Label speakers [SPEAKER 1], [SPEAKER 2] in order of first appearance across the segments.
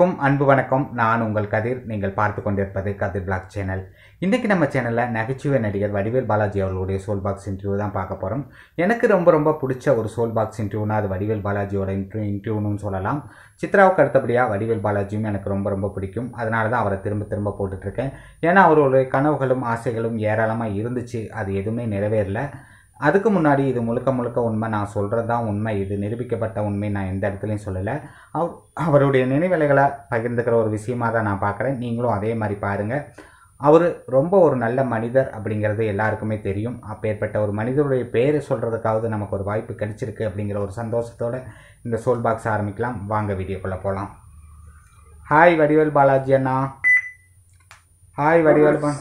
[SPEAKER 1] அனைவருக்கும் அன்பு வணக்கம் நான் உங்கள் கதிர் நீங்கள் பார்த்து கொண்டிருப்பது கதிர் பிளாக் சேனல் இன்றைக்கி நம்ம சேனலில் நகைச்சுவை நடிகர் வடிவேல் பாலாஜி அவர்களுடைய சோல் பாக்ஸ் இன்டர்வியூ தான் பார்க்க போகிறோம் எனக்கு ரொம்ப ரொம்ப பிடிச்ச ஒரு சோல் பாக்ஸ் இன்டர்வியூனா அது வடிவேல் பாலாஜியோட இன்டர்வியூ இன்டர்வியூன்னு சொல்லலாம் சித்ராவுக்கு அடுத்தபடியாக வடிவேல் பாலாஜியும் எனக்கு ரொம்ப ரொம்ப பிடிக்கும் அதனால தான் அவரை திரும்ப திரும்ப போட்டுட்ருக்கேன் ஏன்னா அவருடைய கனவுகளும் ஆசைகளும் ஏராளமாக இருந்துச்சு அது எதுவுமே நிறைவேறல அதுக்கு முன்னாடி இது முழுக்க முழுக்க உண்மை நான் சொல்கிறது தான் உண்மை இது நிரூபிக்கப்பட்ட உண்மை நான் எந்த இடத்துலையும் சொல்லலை அவர் அவருடைய நினைவலைகளை பகிர்ந்துக்கிற ஒரு விஷயமாக தான் நான் பார்க்குறேன் நீங்களும் அதே மாதிரி பாருங்கள் அவர் ரொம்ப ஒரு நல்ல மனிதர் அப்படிங்கிறது எல்லாருக்குமே தெரியும் அப்பேற்பட்ட ஒரு மனிதருடைய பேரை சொல்கிறதுக்காவது நமக்கு ஒரு வாய்ப்பு கிடைச்சிருக்கு அப்படிங்கிற ஒரு சந்தோஷத்தோடு இந்த சோல் பாக்ஸ் ஆரம்பிக்கலாம் வாங்க வீடியோக்குள்ளே போகலாம் ஹாய் வடிவேல் பாலாஜி அண்ணா ஹாய் வடிவேல் பா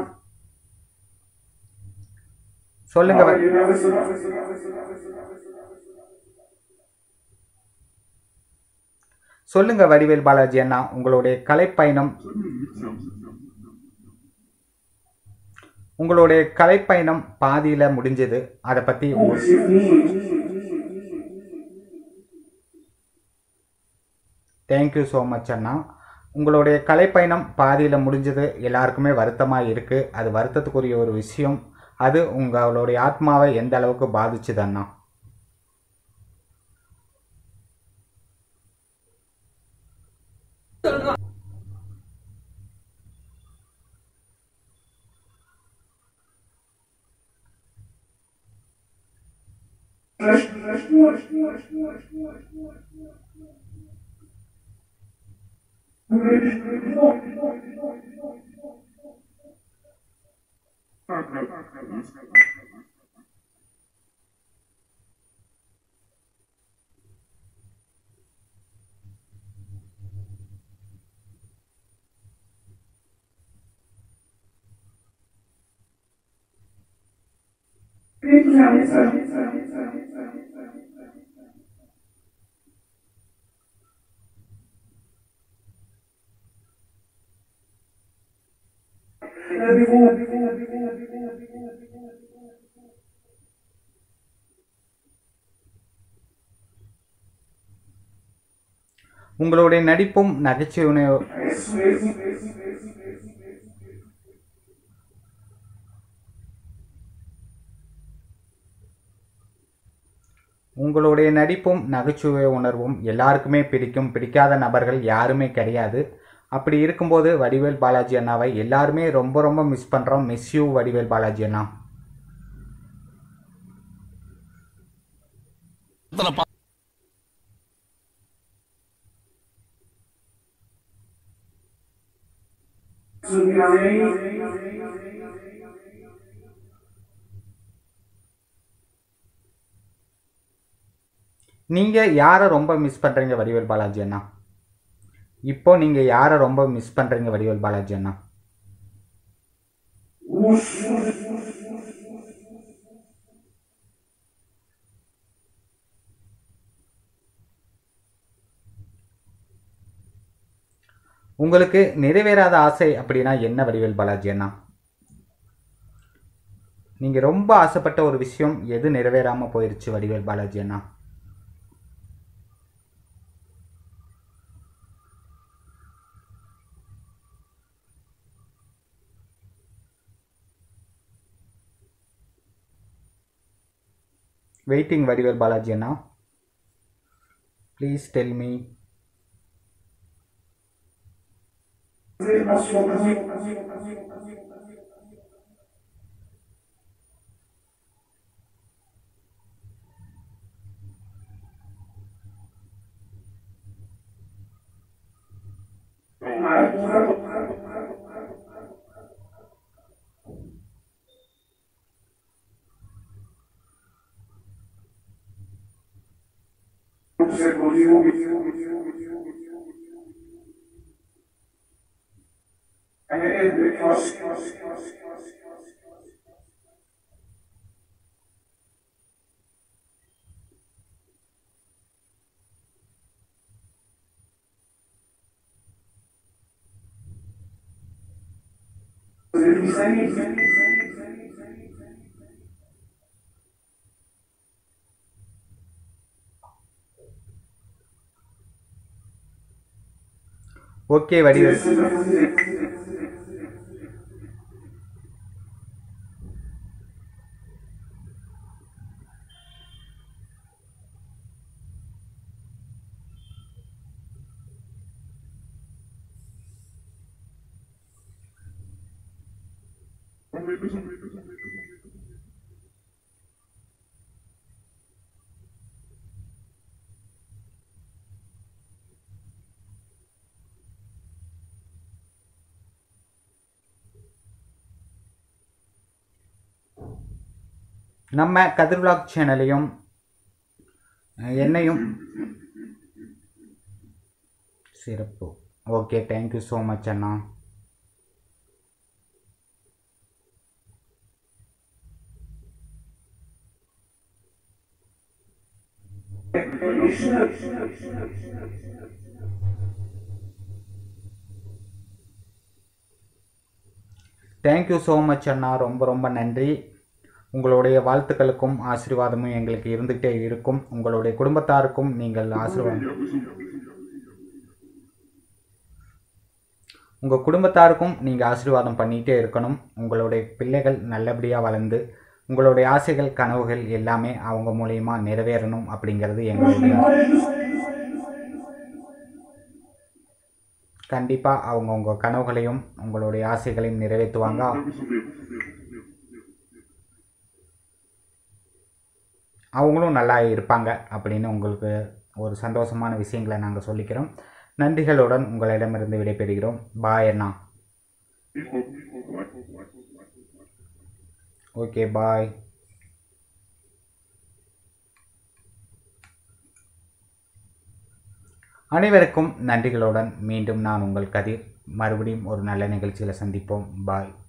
[SPEAKER 1] சொல்லுங்க வ- சொல்லுங்க வடிவேல் பாலாஜி அண்ணா உங்களுடைய கலைப்பயணம் உங்களுடைய கலைப்பயணம் பாதியில் முடிஞ்சது அதை பற்றி தேங்க்யூ ஸோ மச் அண்ணா உங்களுடைய கலைப்பயணம் பாதியில் முடிஞ்சது எல்லாருக்குமே வருத்தமாக இருக்குது அது வருத்தத்துக்குரிய ஒரு விஷயம் அது உங்களுடைய ஆத்மாவை எந்த அளவுக்கு பாதிச்சுது அண்ணா உங்களுடைய நடிப்பும் நகைச்சுவை உங்களுடைய நடிப்பும் நகைச்சுவை உணர்வும் எல்லாருக்குமே பிடிக்கும் பிடிக்காத நபர்கள் யாருமே கிடையாது அப்படி இருக்கும்போது வடிவேல் பாலாஜி அண்ணாவை எல்லாருமே ரொம்ப ரொம்ப மிஸ் பண்ணுறோம் மிஸ் யூ வடிவேல் பாலாஜி அண்ணா நீங்கள் யாரை ரொம்ப மிஸ் பண்ணுறீங்க வடிவேல் பாலாஜி அண்ணா இப்போ நீங்கள் யாரை ரொம்ப மிஸ் பண்ணுறீங்க வடிவேல் பாலாஜி அண்ணா உங்களுக்கு நிறைவேறாத ஆசை அப்படின்னா என்ன வடிவேல் பாலாஜி அண்ணா நீங்கள் ரொம்ப ஆசைப்பட்ட ஒரு விஷயம் எது நிறைவேறாமல் போயிருச்சு வடிவேல் பாலாஜி அண்ணா வெயிட்டிங் வடிவேல் பாலாஜி அண்ணா please tell me okay Vadivel நம்ம கதிர் vlog சேனலையும் அஹ், என்னையும் சிறப்பு ஓகே தேங்க்யூ ஸோ மச் அண்ணா தேங்க்யூ ஸோ மச் அண்ணா ரொம்ப ரொம்ப நன்றி உங்களுடைய வாழ்த்துக்களுக்கும் ஆசீர்வாதமும் எங்களுக்கு இருந்துகிட்டே இருக்கும் உங்களுடைய குடும்பத்தாருக்கும் நீங்கள் ஆசீர்வாதம் உங்கள் குடும்பத்தாருக்கும் நீங்கள் ஆசீர்வாதம் பண்ணிகிட்டே இருக்கணும் உங்களுடைய பிள்ளைகள் நல்லபடியாக வளர்ந்து உங்களுடைய ஆசைகள் கனவுகள் எல்லாமே அவங்க மூலியமா நிறைவேறணும் அப்படிங்கிறது எங்களுடைய கண்டிப்பாக அவங்க உங்கள் கனவுகளையும் உங்களுடைய ஆசைகளையும் நிறைவேற்றுவாங்க அவங்களும் நல்லா இருப்பாங்க அப்படின்னு உங்களுக்கு ஒரு சந்தோஷமான விஷயங்களை நாங்கள் சொல்லிக்கிறோம் நன்றிகளுடன் உங்களிடமிருந்து விடைபெறுகிறோம் பாய் அண்ணா ஓகே பாய் அனைவருக்கும் நன்றிகளுடன் மீண்டும் நான் உங்கள் கதிர் மறுபடியும் ஒரு நல்ல நிகழ்ச்சியில் சந்திப்போம் பாய்